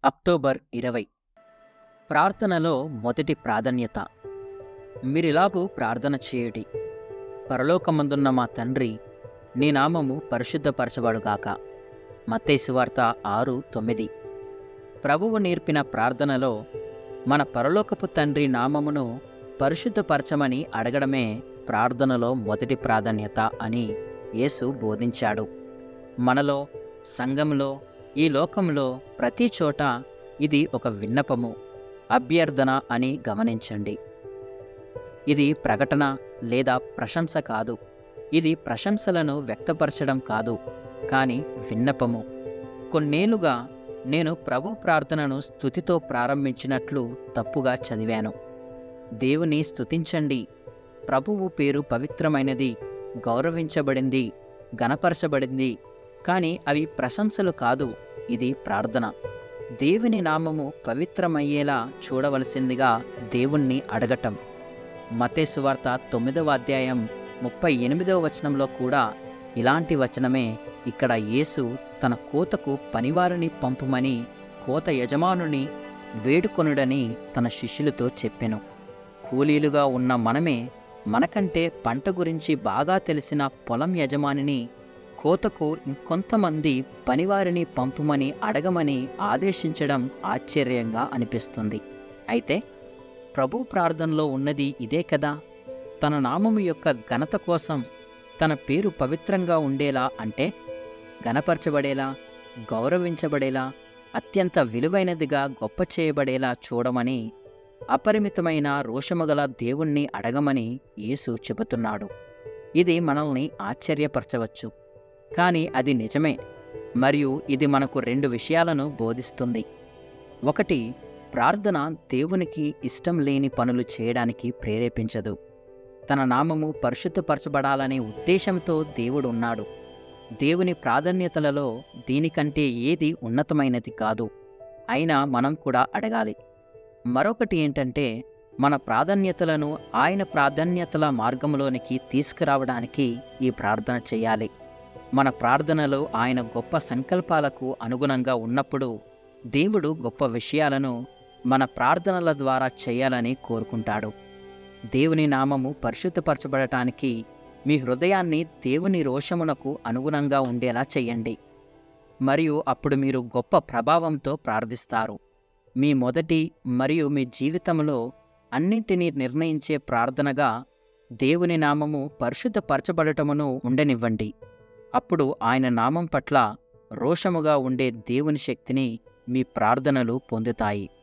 October ఇరవై ప్రార్థనలో మొదటి ప్రాధాన్యత మీరిలాగూ ప్రార్థన చేయడి పరలోకమందున్న మా తండ్రి నీ నామము పరిశుద్ధపరచబడుగాక మత్తయి వార్త ఆరు తొమ్మిది ప్రభువు నేర్పిన ప్రార్థనలో మన పరలోకపు తండ్రి నామమును పరిశుద్ధపరచమని అడగడమే ప్రార్థనలో మొదటి ప్రాధాన్యత అని యేసు బోధించాడు మనలో సంఘంలో ఈ లోకంలో ప్రతి చోట ఇది ఒక విన్నపము అభ్యర్థన అని గమనించండి ఇది ప్రకటన లేదా ప్రశంస కాదు ఇది ప్రశంసలను వ్యక్తపరచడం కాదు కానీ విన్నపము కొన్నేళ్లుగా నేను ప్రభు ప్రార్థనను స్థుతితో ప్రారంభించినట్లు తప్పుగా చదివాను దేవుని స్తుతించండి ప్రభువు పేరు పవిత్రమైనది గౌరవించబడింది గణపరచబడింది కానీ అవి ప్రశంసలు కాదు ఇది ప్రార్థన దేవుని నామము పవిత్రమయ్యేలా చూడవలసిందిగా దేవుణ్ణి అడగటం మతేసు వార్త తొమ్మిదవ అధ్యాయం ముప్పై ఎనిమిదవ వచనంలో కూడా ఇలాంటి వచనమే ఇక్కడ యేసు తన కోతకు పనివారిని పంపుమని కోత యజమానుని వేడుకొనుడని తన శిష్యులతో చెప్పెను కూలీలుగా ఉన్న మనమే మనకంటే పంట గురించి బాగా తెలిసిన పొలం యజమానిని కోతకు ఇంకొంతమంది పనివారిని పంపుమని అడగమని ఆదేశించడం ఆశ్చర్యంగా అనిపిస్తుంది అయితే ప్రభు ప్రార్థనలో ఉన్నది ఇదే కదా తన నామము యొక్క ఘనత కోసం తన పేరు పవిత్రంగా ఉండేలా అంటే గణపరచబడేలా గౌరవించబడేలా అత్యంత విలువైనదిగా గొప్ప చేయబడేలా చూడమని అపరిమితమైన రోషముగల దేవుణ్ణి అడగమని యేసు చెబుతున్నాడు ఇది మనల్ని ఆశ్చర్యపరచవచ్చు కానీ అది నిజమే మరియు ఇది మనకు రెండు విషయాలను బోధిస్తుంది ఒకటి ప్రార్థన దేవునికి ఇష్టం లేని పనులు చేయడానికి ప్రేరేపించదు తన నామము పరిశుద్ధపరచబడాలనే ఉద్దేశంతో దేవుడు ఉన్నాడు దేవుని ప్రాధాన్యతలలో దీనికంటే ఏది ఉన్నతమైనది కాదు అయినా మనం కూడా అడగాలి మరొకటి ఏంటంటే మన ప్రాధాన్యతలను ఆయన ప్రాధాన్యతల మార్గంలోనికి తీసుకురావడానికి ఈ ప్రార్థన చేయాలి మన ప్రార్థనలో ఆయన గొప్ప సంకల్పాలకు అనుగుణంగా ఉన్నప్పుడు దేవుడు గొప్ప విషయాలను మన ప్రార్థనల ద్వారా చేయాలని కోరుకుంటాడు దేవుని నామము పరిశుద్ధపరచబడటానికి మీ హృదయాన్ని దేవుని రోషమునకు అనుగుణంగా ఉండేలా చేయండి మరియు అప్పుడు మీరు గొప్ప ప్రభావంతో ప్రార్థిస్తారు మీ మొదటి మరియు మీ జీవితంలో అన్నింటినీ నిర్ణయించే ప్రార్థనగా దేవుని నామము పరిశుద్ధపరచబడటమును ఉండనివ్వండి అప్పుడు ఆయన నామం పట్ల రోషముగా ఉండే దేవుని శక్తిని మీ ప్రార్థనలు పొందుతాయి